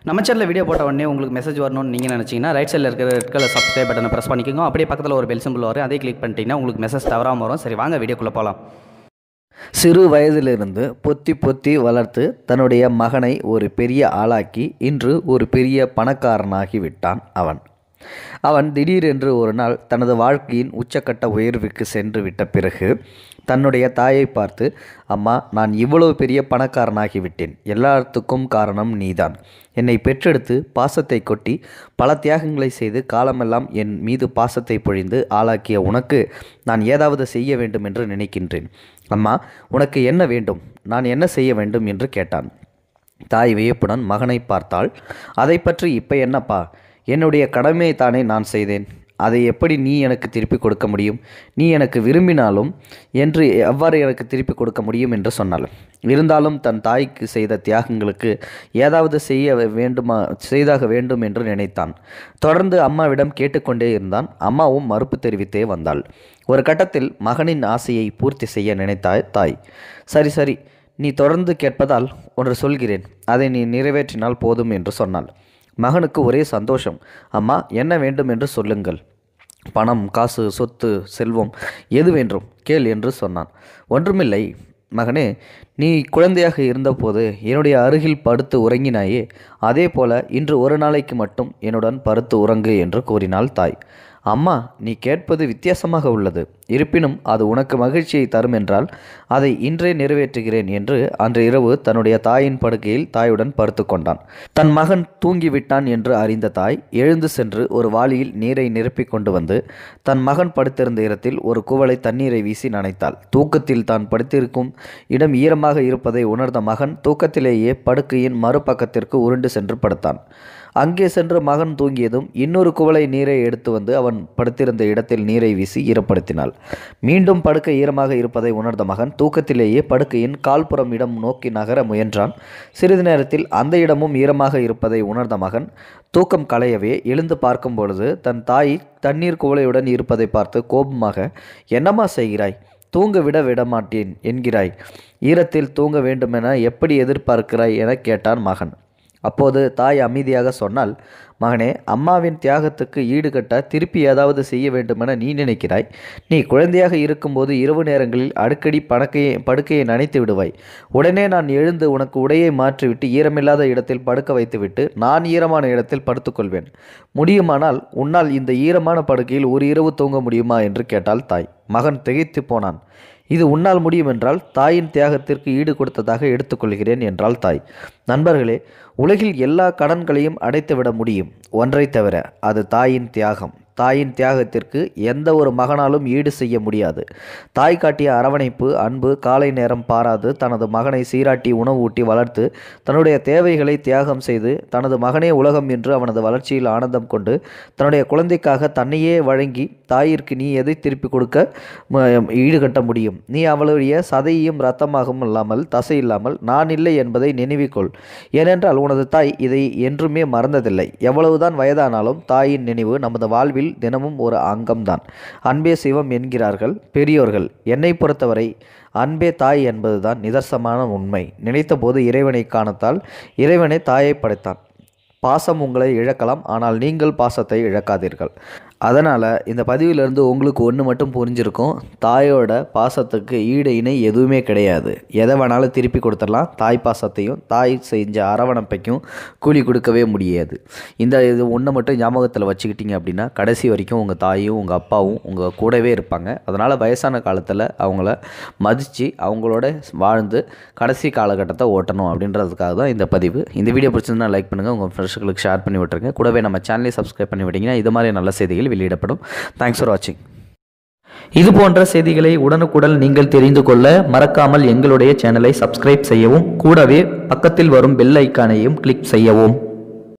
நம்ம சேனலில் வீடியோ போட்ட உடனே உங்களுக்கு மெசேஜ் வரணும்னு நீங்கள் நினச்சிங்கன்னா ரைட் சைடில் இருக்கிற ரெட் கலர் சப்ஸ்கிரைப் பட்டனை ப்ரெஸ் பண்ணிக்கோங்க அப்படியே பக்கத்தில் ஒரு பெல் சிம்பிள் வரும் அதே கிளிக் பண்ணிட்டீங்கன்னா உங்களுக்கு மெசேஜ் தவறாமல் வரும் சரி வாங்க வீடியோக்குள்ளே போகலாம் சிறு வயதிலிருந்து பொத்தி பொத்தி வளர்த்து தன்னுடைய மகனை ஒரு பெரிய ஆளாக்கி இன்று ஒரு பெரிய பணக்காரனாகி விட்டான் அவன் அவன் திடீரென்று ஒரு நாள் தனது வாழ்க்கையின் உச்சக்கட்ட உயர்வுக்கு சென்று விட்ட பிறகு தன்னுடைய தாயை பார்த்து அம்மா நான் இவ்வளவு பெரிய பணக்காரனாகி விட்டேன் எல்லாத்துக்கும் காரணம் நீதான் என்னை பெற்றெடுத்து பாசத்தை கொட்டி பல தியாகங்களை செய்து காலமெல்லாம் என் மீது பாசத்தை பொழிந்து ஆளாக்கிய உனக்கு நான் ஏதாவது செய்ய வேண்டும் என்று நினைக்கின்றேன் அம்மா உனக்கு என்ன வேண்டும் நான் என்ன செய்ய வேண்டும் என்று கேட்டான் தாய் வியப்புடன் மகனை பார்த்தாள் அதை பற்றி இப்போ என்னப்பா என்னுடைய கடமையை தானே நான் செய்தேன் அதை எப்படி நீ எனக்கு திருப்பி கொடுக்க முடியும் நீ எனக்கு விரும்பினாலும் என்று எவ்வாறு எனக்கு திருப்பி கொடுக்க முடியும் என்று சொன்னாள் இருந்தாலும் தன் தாய்க்கு செய்த தியாகங்களுக்கு ஏதாவது செய்ய வேண்டுமா செய்தாக வேண்டும் என்று நினைத்தான் தொடர்ந்து அம்மாவிடம் கேட்டுக்கொண்டே இருந்தான் அம்மாவும் மறுப்பு தெரிவித்தே வந்தாள் ஒரு கட்டத்தில் மகனின் ஆசையை பூர்த்தி செய்ய நினைத்தாய் தாய் சரி சரி நீ தொடர்ந்து கேட்பதால் ஒன்று சொல்கிறேன் அதை நீ நிறைவேற்றினால் போதும் என்று சொன்னாள் மகனுக்கு ஒரே சந்தோஷம் அம்மா என்ன வேண்டும் என்று சொல்லுங்கள் பணம் காசு சொத்து செல்வம் எது வேண்டும் கேள் என்று சொன்னான் ஒன்றுமில்லை மகனே நீ குழந்தையாக இருந்தபோது என்னுடைய அருகில் படுத்து உறங்கினாயே அதே போல இன்று ஒரு நாளைக்கு மட்டும் என்னுடன் படுத்து உறங்கு என்று கூறினாள் தாய் அம்மா நீ கேட்பது வித்தியாசமாக உள்ளது இருப்பினும் அது உனக்கு மகிழ்ச்சியை தரும் என்றால் அதை இன்றே நிறைவேற்றுகிறேன் என்று அன்று இரவு தன்னுடைய தாயின் படுக்கையில் தாயுடன் படுத்து கொண்டான் தன் மகன் தூங்கிவிட்டான் என்று அறிந்த தாய் எழுந்து சென்று ஒரு வாளியில் நீரை நிரப்பிக் கொண்டு வந்து தன் மகன் படுத்திருந்த இடத்தில் ஒரு குவளை தண்ணீரை வீசி நனைத்தாள் தூக்கத்தில் தான் படுத்திருக்கும் இடம் ஈரமாக இருப்பதை உணர்ந்த மகன் தூக்கத்திலேயே படுக்கையின் மறுபக்கத்திற்கு உருண்டு சென்று படுத்தான் அங்கே சென்று மகன் தூங்கியதும் இன்னொரு குவளை நீரை எடுத்து வந்து அவன் படுத்திருந்த இடத்தில் நீரை வீசி ஈரப்படுத்தினாள் மீண்டும் படுக்கை ஈரமாக இருப்பதை உணர்ந்த மகன் தூக்கத்திலேயே படுக்கையின் கால்புறம் இடம் நோக்கி நகர முயன்றான் சிறிது நேரத்தில் அந்த இடமும் ஈரமாக இருப்பதை உணர்ந்த மகன் தூக்கம் களையவே எழுந்து பார்க்கும் பொழுது தன் தாய் தண்ணீர் குவளையுடன் இருப்பதை பார்த்து கோபமாக என்னம்மா செய்கிறாய் தூங்க விட விடமாட்டேன் என்கிறாய் ஈரத்தில் தூங்க வேண்டுமென எப்படி எதிர்பார்க்கிறாய் என கேட்டான் மகன் அப்போது தாய் அமைதியாக சொன்னால் மகனே அம்மாவின் தியாகத்துக்கு ஈடுகட்ட திருப்பி ஏதாவது செய்ய வேண்டுமென நீ நினைக்கிறாய் நீ குழந்தையாக இருக்கும்போது இரவு நேரங்களில் அடிக்கடி படக்கையை படுக்கையை நனைத்து விடுவாய் உடனே நான் எழுந்து உனக்கு உடையை மாற்றிவிட்டு ஈரமில்லாத இடத்தில் படுக்க வைத்துவிட்டு நான் ஈரமான இடத்தில் படுத்துக்கொள்வேன் முடியுமானால் உன்னால் இந்த ஈரமான படுக்கையில் ஒரு இரவு தூங்க முடியுமா என்று கேட்டாள் தாய் மகன் திகைத்து போனான் இது உன்னால் முடியும் என்றால் தாயின் தியாகத்திற்கு ஈடு கொடுத்ததாக எடுத்துக்கொள்கிறேன் என்றாள் தாய் நண்பர்களே உலகில் எல்லா கடன்களையும் அடைத்துவிட முடியும் ஒன்றை தவிர அது தாயின் தியாகம் தாயின் தியாகத்திற்கு எந்த ஒரு மகனாலும் ஈடு செய்ய முடியாது தாய் காட்டிய அரவணைப்பு அன்பு காலை நேரம் பாராது தனது மகனை சீராட்டி உணவு ஊட்டி வளர்த்து தன்னுடைய தேவைகளை தியாகம் செய்து தனது மகனே உலகம் என்று அவனது வளர்ச்சியில் ஆனந்தம் கொண்டு தன்னுடைய குழந்தைக்காக தன்னையே வழங்கி தாயிற்கு நீ எதை திருப்பி கொடுக்க ம- ஈடுகட்ட முடியும் நீ அவளுடைய சதையும் இரத்தமாகவும் இல்லாமல் தசை இல்லாமல் நான் இல்லை என்பதை நினைவிக்கொள் ஏனென்றால் உனது தாய் இதை என்றுமே மறந்ததில்லை எவ்வளவுதான் வயதானாலும் தாயின் நினைவு நமது வாழ்வில் தினமும் ஒரு அங்கம்தான் அன்பே சிவம் என்கிறார்கள் பெரியோர்கள் என்னை பொறுத்தவரை அன்பே தாய் என்பதுதான் நிதர்சமான உண்மை நினைத்தபோது இறைவனை காணத்தால் இறைவனை தாயை படைத்தான் பாசம் உங்களை இழக்கலாம் ஆனால் நீங்கள் பாசத்தை இழக்காதீர்கள் அதனால் இந்த பதிவிலிருந்து உங்களுக்கு ஒன்று மட்டும் புரிஞ்சிருக்கும் தாயோட பாசத்துக்கு ஈடு இணை எதுவுமே கிடையாது எதை வேணாலும் திருப்பி கொடுத்துடலாம் தாய் பாசத்தையும் தாய் செஞ்ச அரவணைப்பைக்கும் கூலி கொடுக்கவே முடியாது இந்த இது ஒன்று மட்டும் ஞாபகத்தில் வச்சுக்கிட்டீங்க அப்படின்னா கடைசி வரைக்கும் உங்கள் தாயும் உங்கள் அப்பாவும் உங்கள் கூடவே இருப்பாங்க அதனால் வயசான காலத்தில் அவங்கள மதித்து அவங்களோட வாழ்ந்து கடைசி காலகட்டத்தை ஓட்டணும் அப்படின்றதுக்காக தான் இந்த பதிவு இந்த வீடியோ பிடிச்சிருந்தா லைக் பண்ணுங்கள் உங்கள் ஃப்ரெண்ட்ஸுகளுக்கு ஷேர் பண்ணி விட்டுருங்க கூடவே நம்ம சேனலை சப்ஸ்கிரைப் பண்ணி விட்டீங்கன்னா இது மாதிரி நல்ல செய்திகள் வெளியிடப்படும் தேங்க்ஸ் ஃபார் வாட்சிங் இது போன்ற செய்திகளை உடனுக்குடன் நீங்கள் தெரிந்து கொள்ள மறக்காமல் எங்களுடைய சேனலை சப்ஸ்கிரைப் செய்யவும் கூடவே பக்கத்தில் வரும் பெல் ஐக்கானையும் கிளிக் செய்யவும்